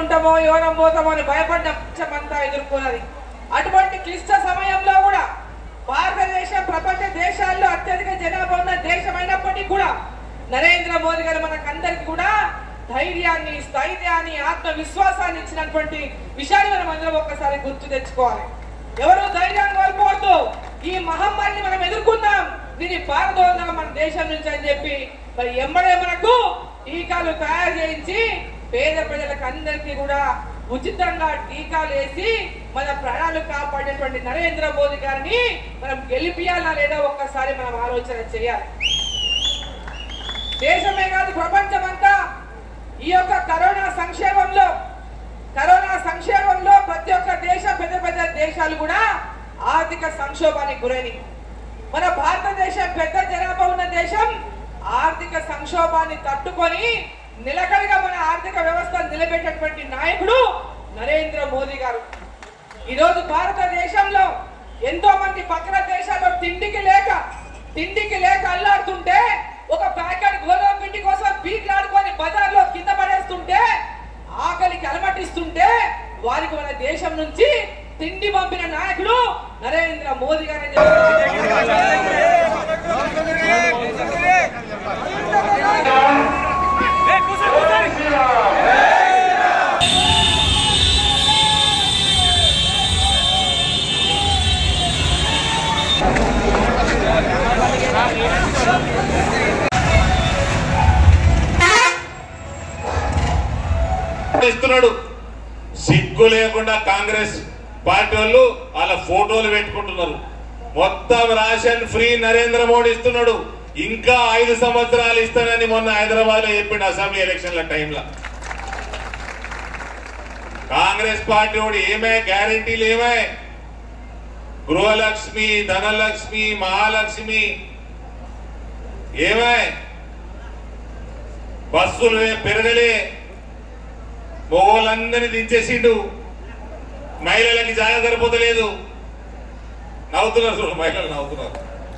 ఎట్లుంటామో ఎవరం పోతామో అని భయపడ్డ ప్రపంచమంతా ఎదుర్కొన్నది అటువంటి క్లిష్ట సమయంలో కూడా భారతదేశం ప్రపంచ దేశాల్లో అత్యధిక జనాభా ఉన్న దేశం అయినప్పటికీ కూడా నరేంద్ర మోదీ గారు మనకందరికి కూడా ధైర్యాన్ని స్థైర్యాన్ని ఆత్మవిశ్వాసాన్ని ఇచ్చినటువంటి విషయాన్ని మనం అందరం ఒక్కసారి గుర్తు తెచ్చుకోవాలి ఎవరు ధైర్యాన్ని కోల్పోవద్దు ఈ మహమ్మారిని మనం ఎదుర్కొన్నాం దీన్ని పారదోదాం మన దేశం నుంచి అని చెప్పి మరి ఎంబడే మనకు టీకాలు తయారు చేయించి పేద ప్రజలకు అందరికీ కూడా ఉచితంగా టీకాలు వేసి మన ప్రాణాలు కాపాడేటువంటి నరేంద్ర మోదీ గారిని మనం గెలిపియాలా లేదా ఒక్కసారి మనం ఆలోచన చేయాలి దేశమే కాదు ప్రపంచం అంతా ఈ యొక్క కరోనా సంక్షేమంలో కరోనా సంక్షేమంలో ప్రతి ఒక్క దేశం పెద్ద పెద్ద దేశాలు కూడా ఆర్థిక సంక్షోభానికి గురైనవి మన భారతదేశం పెద్ద జనాభా ఉన్న దేశం ఆర్థిక సంక్షోభాన్ని తట్టుకొని నిలకడగా మన ఆర్థిక వ్యవస్థను నిలబెట్టేటువంటి నాయకుడు నరేంద్ర మోదీ గారు ఈరోజు భారతదేశంలో ఎంతో మంది పక్కన దేశాల్లో తిండికి లేక తిండికి లేక అల్లాడుతుంటే ఒక ప్యాకెట్ గోధుమ పిండి కోసం పీట్లాడుకొని బజార్లో కింద పడేస్తుంటే ఆకలికి అలమటిస్తుంటే వారికి మన దేశం నుంచి తిండి పంపిన నాయకుడు నరేంద్ర మోదీ గారు అని చెప్పి ఇస్తున్నాడు సిగ్గు లేకుండా కాంగ్రెస్ పార్టీ వాళ్ళు వాళ్ళ ఫోటోలు పెట్టుకుంటున్నారు మొత్తం రేషన్ ఫ్రీ నరేంద్ర మోడీ ఇస్తున్నాడు ఇంకా ఐదు సంవత్సరాలు ఇస్తానని మొన్న హైదరాబాద్ లో చెప్పిండు అసెంబ్లీ ఎలక్షన్ల టైంలో కాంగ్రెస్ పార్టీ వాడు ఏమే గ్యారంటీలు ఏమే గృహలక్ష్మి ధనలక్ష్మి మహాలక్ష్మి ఏమే బస్సులు పెరగలే మొగోళ్ళందరినీ దించేసిండు మహిళలకి జాగా సరిపోతలేదు నవ్వుతున్నారు చూడు మహిళలు నవ్వుతున్నారు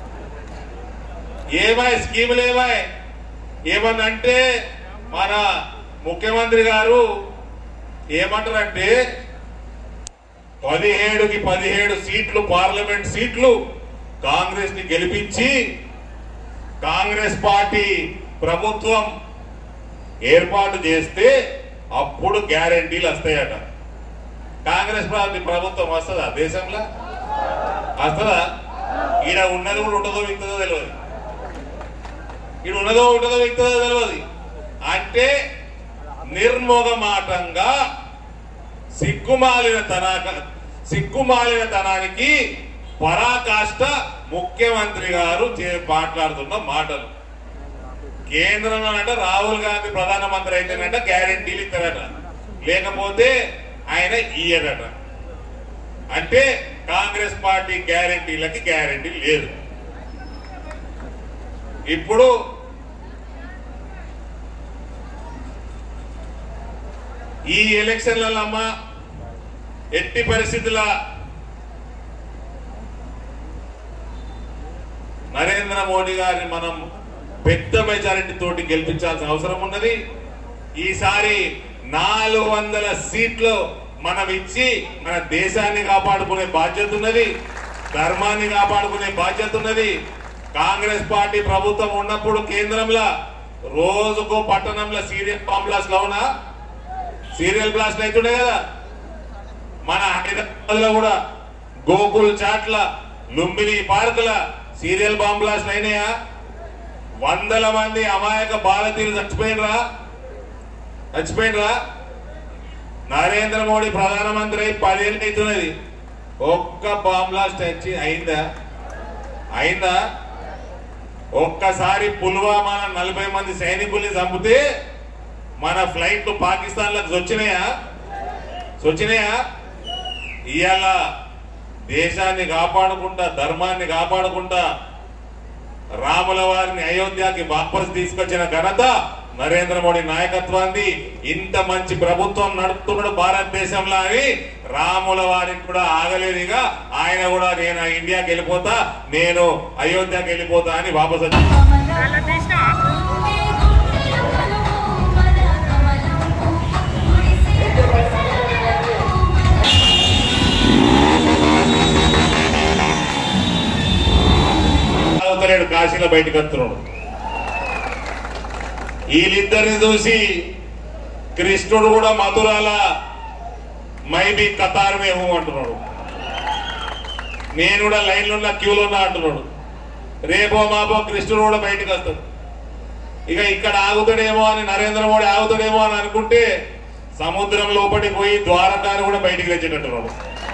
ఏమాయ్ స్కీములు ఏమాయ్ ఏమన్నంటే మన ముఖ్యమంత్రి గారు ఏమంటారంటే పదిహేడుకి పదిహేడు సీట్లు పార్లమెంట్ సీట్లు కాంగ్రెస్ ని గెలిపించి కాంగ్రెస్ పార్టీ ప్రభుత్వం ఏర్పాటు చేస్తే అప్పుడు గ్యారంటీలు వస్తాయట కాంగ్రెస్ పార్టీ ప్రభుత్వం వస్తుందా దేశంలో వస్తుందా ఈడ ఉన్నది కూడా ఉంటుందో విక్తుందో తెలియదు ఈడ ఉన్నదో ఉంటుందో విక్తుందో తెలియదు అంటే నిర్మోగమాటంగా సిగ్గుమాలిన తనాక సిగ్గుమాలిన తనానికి పరాకాష్ట ముఖ్యమంత్రి గారు చే- మాట్లాడుతున్న మాటలు కేంద్రంలో అంటే రాహుల్ గాంధీ ప్రధానమంత్రి అయితేనంట గ్యారంటీలు ఇస్తారట లేకపోతే ఆయన ఇయ్యడట అంటే కాంగ్రెస్ పార్టీ గ్యారంటీలకి గ్యారంటీ లేదు ఇప్పుడు ఈ ఎలక్షన్లలో అమ్మ ఎట్టి పరిస్థితుల నరేంద్ర మోడీ గారిని మనం పెద్ద మెజారిటీ తోటి గెలిపించాల్సిన అవసరం ఉన్నది ఈసారి నాలుగు వందల సీట్లు మనం ఇచ్చి మన దేశాన్ని కాపాడుకునే బాధ్యత ఉన్నది ధర్మాన్ని కాపాడుకునే బాధ్యత ఉన్నది కాంగ్రెస్ పార్టీ ప్రభుత్వం ఉన్నప్పుడు కేంద్రంలో రోజుకో పట్టణంలో సీరియల్ బాంబ్ బ్లాస్ట్ లో ఉన్నా సీరియల్ బ్లాస్ట్ అవుతుండే కదా మన హైదరాబాద్ లో కూడా గోకుల్ చాట్ల లుంబిని పార్కుల సీరియల్ బాంబ్ బ్లాస్ట్ అయినాయా వందల మంది అమాయక భారతీయులు చచ్చిపోయినరా చచ్చిపోయినరా నరేంద్ర మోడీ ప్రధానమంత్రి అయి పదేళ్ళు అవుతున్నది ఒక్క బాంబ్ బ్లాస్ట్ వచ్చి అయిందా అయిందా ఒక్కసారి పుల్వామా నలభై మంది సైనికుల్ని చంపితే మన ఫ్లైట్లు పాకిస్తాన్ లకు వచ్చినాయా వచ్చినాయా ఇవాళ దేశాన్ని కాపాడుకుంటా ధర్మాన్ని కాపాడుకుంటా రాముల వారిని అయోధ్యకి వాపస్ తీసుకొచ్చిన ఘనత నరేంద్ర మోడీ నాయకత్వాన్ని ఇంత మంచి ప్రభుత్వం నడుపుతున్నాడు భారతదేశంలో అని రాముల వారికి కూడా ఆగలేదుగా ఆయన కూడా నేను ఇండియాకి వెళ్ళిపోతా నేను అయోధ్యకి వెళ్ళిపోతా అని వాపస్ వచ్చి కమలం కింద బయటకు వస్తున్నాడు వీళ్ళిద్దరిని చూసి కృష్ణుడు కూడా మధురాల మైబీ కతార్ మేము అంటున్నాడు నేను కూడా లైన్లో ఉన్న క్యూలో ఉన్నా అంటున్నాడు రేపో మాపో కృష్ణుడు కూడా బయటకు వస్తాడు ఇక ఇక్కడ ఆగుతాడేమో అని నరేంద్ర మోడీ ఆగుతాడేమో అని అనుకుంటే సముద్రం లోపలికి పోయి ద్వారకాను కూడా బయటికి తెచ్చేటట్టున్నాడు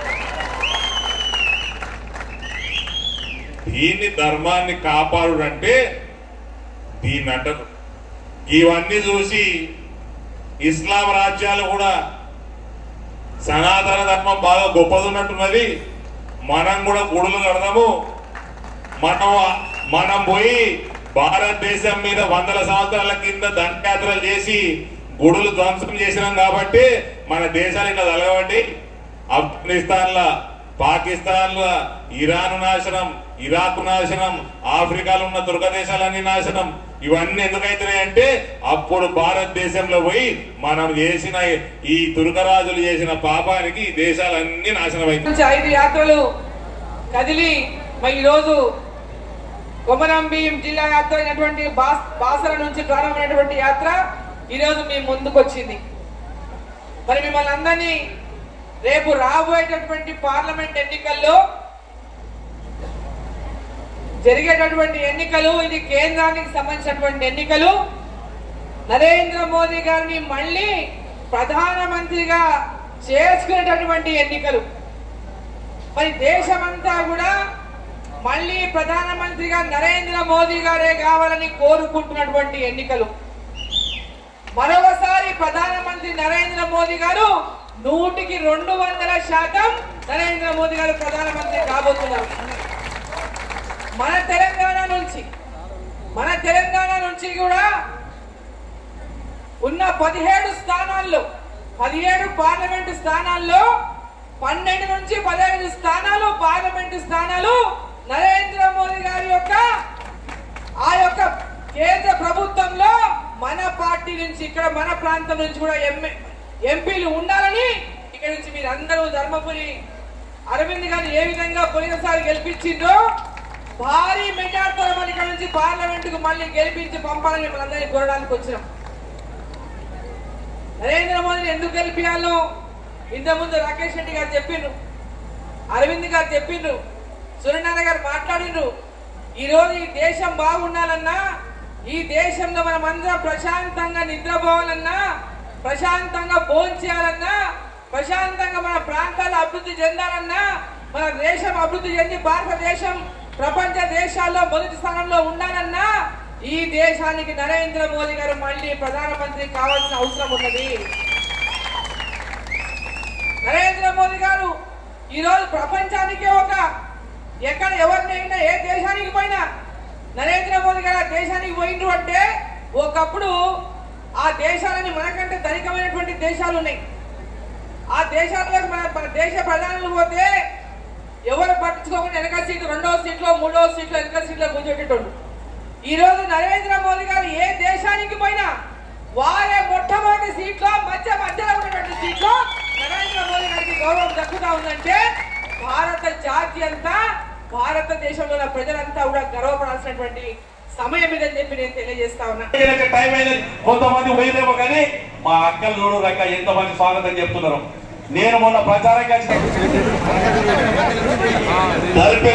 దీన్ని ధర్మాన్ని కాపాడుడంటే దీన్ని అంటారు ఇవన్నీ చూసి ఇస్లాం రాజ్యాలు కూడా సనాతన ధర్మం బాగా గొప్పది ఉన్నట్టున్నది మనం కూడా గుడులు కడదాము మనం మనం పోయి భారతదేశం మీద వందల సంవత్సరాల కింద దండయాత్రలు చేసి గుడులు ధ్వంసం చేసినాం కాబట్టి మన దేశాలు ఇట్లా తలగబట్టి ఆఫ్ఘనిస్తాన్ లా పాకిస్తాన్ లా ఇరాన్ నాశనం ఇరాక్ నాశనం ఆఫ్రికాలో ఉన్న దుర్గ దేశాలన్నీ నాశనం ఇవన్నీ ఎందుకైతున్నాయి అంటే అప్పుడు భారతదేశంలో పోయి మనం చేసిన ఈ తుర్కరాజులు చేసిన పాపానికి ఈ దేశాలన్నీ నాశనం అవుతాయి నుంచి ఐదు యాత్రలు కదిలి మరి ఈరోజు కొమరంభీం జిల్లా యాత్ర అయినటువంటి బాస్ బాసర నుంచి ప్రారంభమైనటువంటి యాత్ర ఈరోజు మీ ముందుకు వచ్చింది మరి మిమ్మల్ని అందరినీ రేపు రాబోయేటటువంటి పార్లమెంట్ ఎన్నికల్లో జరిగేటటువంటి ఎన్నికలు ఇది కేంద్రానికి సంబంధించినటువంటి ఎన్నికలు నరేంద్ర మోదీ గారిని మళ్ళీ ప్రధానమంత్రిగా చేసుకునేటటువంటి ఎన్నికలు మరి దేశమంతా కూడా మళ్ళీ ప్రధానమంత్రిగా నరేంద్ర మోదీ గారే కావాలని కోరుకుంటున్నటువంటి ఎన్నికలు మరొకసారి ప్రధానమంత్రి నరేంద్ర మోదీ గారు నూటికి రెండు వందల శాతం నరేంద్ర మోదీ గారు ప్రధానమంత్రి కాబోతున్నారు మన తెలంగాణ నుంచి మన తెలంగాణ నుంచి కూడా ఉన్న పదిహేడు స్థానాల్లో పదిహేడు పార్లమెంటు స్థానాల్లో పన్నెండు నుంచి పదహైదు స్థానాలు పార్లమెంటు స్థానాలు నరేంద్ర మోదీ గారి యొక్క ఆ యొక్క కేంద్ర ప్రభుత్వంలో మన పార్టీ నుంచి ఇక్కడ మన ప్రాంతం నుంచి కూడా ఎంఏ ఎంపీలు ఉండాలని ఇక్కడ నుంచి మీరు అందరూ ధర్మపురి అరవింద్ గారిని ఏ విధంగా పోయినసారి గెలిపించిందో భారీ మెజార్టీతో మనం ఇక్కడ నుంచి పార్లమెంటుకు మళ్ళీ గెలిపించి పంపాలని మనందరినీ కోరడానికి వచ్చినాం నరేంద్ర మోదీని ఎందుకు గెలిపించాలో ఇంతకుముందు రాకేష్ రెడ్డి గారు చెప్పిండ్రు అరవింద్ గారు చెప్పిండ్రు సూర్యనారాయణ గారు మాట్లాడిండ్రు ఈ రోజు ఈ దేశం బాగుండాలన్నా ఈ దేశంలో మనం అందరం ప్రశాంతంగా నిద్రపోవాలన్నా ప్రశాంతంగా భోంచేయాలన్నా ప్రశాంతంగా మన ప్రాంతాలు అభివృద్ధి చెందాలన్నా మన దేశం అభివృద్ధి చెంది భారతదేశం ప్రపంచ దేశాల్లో మొదటి స్థానంలో ఉండాలన్నా ఈ దేశానికి నరేంద్ర మోదీ గారు మళ్ళీ ప్రధానమంత్రి కావాల్సిన అవసరం ఉన్నది నరేంద్ర మోదీ గారు ఈ రోజు ప్రపంచానికే ఒక ఎక్కడ ఎవరినైనా ఏ దేశానికి పోయినా నరేంద్ర మోదీ గారు ఆ దేశానికి పోయిండ్రు అంటే ఒకప్పుడు ఆ దేశాలని మనకంటే ధనికమైనటువంటి దేశాలు ఉన్నాయి ఆ దేశాలకు మన మన దేశ ప్రధానులు పోతే ఎవరు పట్టించుకోకుండా వెనక సీటు రెండవ సీట్లో మూడవ సీట్లో వెనక సీట్లో కూర్చోటోళ్ళు ఈ రోజు నరేంద్ర మోదీ గారు ఏ దేశానికి పోయినా వారే మొట్టమొదటి సీట్లో మధ్య మధ్యలో ఉన్నటువంటి సీట్లో నరేంద్ర మోదీ గారికి గౌరవం దక్కుతా ఉందంటే భారత జాతి అంతా భారతదేశంలో ఉన్న ప్రజలంతా కూడా గర్వపడాల్సినటువంటి సమయం ఇదని చెప్పి నేను తెలియజేస్తా ఉన్నా వీళ్ళకి టైం అయినది కొంతమంది పోయినేమో కానీ మా అక్కలు చూడు రక ఎంతమంది స్వాగతం చెప్తున్నారు నేను మొన్న ప్రచారం కలిసి నలభై